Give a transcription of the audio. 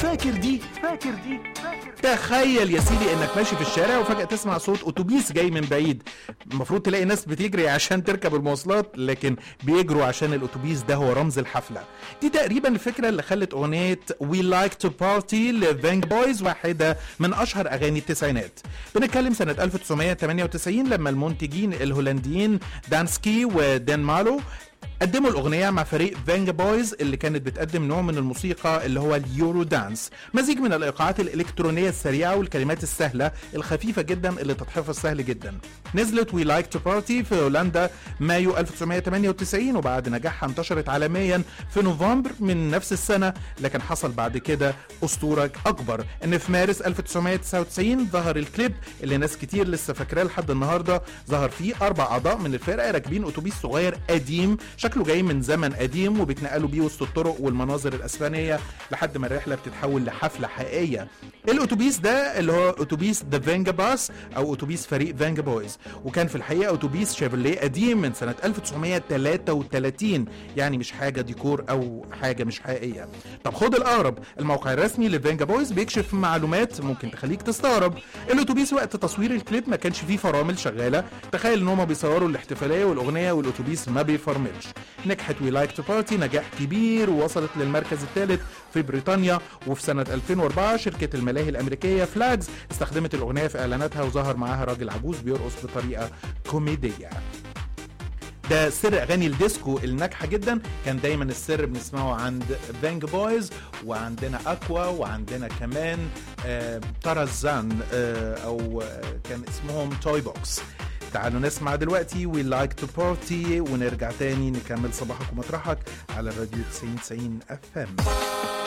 فاكر دي فاكر دي تخيل يا سيدي انك ماشي في الشارع وفجأة تسمع صوت اتوبيس جاي من بعيد المفروض تلاقي ناس بتجري عشان تركب المواصلات لكن بيجروا عشان الاتوبيس ده هو رمز الحفلة دي تقريبا الفكرة اللي خلت اغنية We Like to Party لفانج بويز واحدة من اشهر اغاني التسعينات بنتكلم سنة 1998 لما المنتجين الهولنديين دانسكي ودان مالو قدموا الأغنية مع فريق فانجا بويز اللي كانت بتقدم نوع من الموسيقى اللي هو اليورو دانس مزيج من الإيقاعات الإلكترونية السريعة والكلمات السهلة الخفيفة جدا اللي تتحفظ سهل جدا نزلت وي لايك تو بارتي في هولندا مايو 1998 وبعد نجاحها انتشرت عالميا في نوفمبر من نفس السنة لكن حصل بعد كده أسطورة أكبر إن في مارس 1999 ظهر الكليب اللي ناس كتير لسه فاكراه لحد النهارده ظهر فيه أربع أعضاء من الفرقة راكبين أتوبيس صغير قديم شكله جاي من زمن قديم وبيتنقلوا بيه وسط الطرق والمناظر الاسبانيه لحد ما الرحله بتتحول لحفله حقيقيه الاتوبيس ده اللي هو اتوبيس ذا فانجا باس او اتوبيس فريق فانجا بويز وكان في الحقيقه اتوبيس شيفروليه قديم من سنه 1933 يعني مش حاجه ديكور او حاجه مش حقيقيه طب خد الاقرب الموقع الرسمي لفانجا بويز بيكشف معلومات ممكن تخليك تستغرب الاتوبيس وقت تصوير الكليب ما كانش فيه فرامل شغاله تخيل ان هم بيصوروا الاحتفاليه والاغنيه والاتوبيس ما بيفرملش نجحت وي لايك تو بارتي نجاح كبير ووصلت للمركز الثالث في بريطانيا وفي سنة 2004 شركة الملاهي الأمريكية فلاجز استخدمت الأغنية في إعلاناتها وظهر معاها راجل عجوز بيرقص بطريقة كوميدية ده سر اغاني الديسكو الناجحه جدا كان دايما السر بنسمعه عند بانج بويز وعندنا اكوا وعندنا كمان آه ترزان آه او آه كان اسمهم توي بوكس تعالوا نسمع دلوقتي وي لايك تو بارتي ونرجع تاني نكمل صباحك ومطرحك على الراديو 90 90 اف ام